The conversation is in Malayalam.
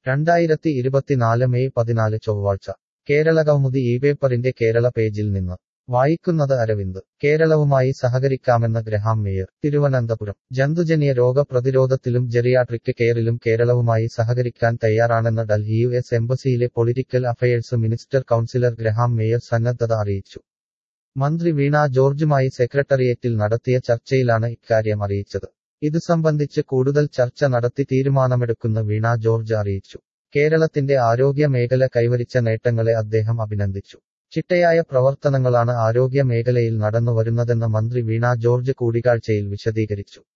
രണ്ടായിരത്തി ഇരുപത്തിനാല് മെയ് പതിനാല് ചൊവ്വാഴ്ച കേരള കൗമുദി ഈ പേപ്പറിന്റെ കേരള പേജിൽ നിന്ന് വായിക്കുന്നത് അരവിന്ദ് കേരളവുമായി സഹകരിക്കാമെന്ന് ഗ്രഹാം മേയർ തിരുവനന്തപുരം ജന്തുജന്യ രോഗ പ്രതിരോധത്തിലും ജെറിയാട്രിക് കെയറിലും കേരളവുമായി സഹകരിക്കാൻ തയ്യാറാണെന്ന് ഡൽഹി യു എസ് എംബസിയിലെ political affairs minister counsellor Graham Mayer സന്നദ്ധത അറിയിച്ചു മന്ത്രി വീണ ജോർജുമായി സെക്രട്ടേറിയറ്റിൽ നടത്തിയ ചർച്ചയിലാണ് ഇക്കാര്യം അറിയിച്ചത് ഇതു സംബന്ധിച്ച് കൂടുതൽ ചർച്ച നടത്തി തീരുമാനമെടുക്കുന്ന വീണ ജോർജ് അറിയിച്ചു കേരളത്തിന്റെ ആരോഗ്യ മേഖല കൈവരിച്ച നേട്ടങ്ങളെ അദ്ദേഹം അഭിനന്ദിച്ചു ചിട്ടയായ പ്രവർത്തനങ്ങളാണ് ആരോഗ്യ മേഖലയിൽ നടന്നുവരുന്നതെന്ന് മന്ത്രി വീണ ജോർജ് കൂടിക്കാഴ്ചയിൽ വിശദീകരിച്ചു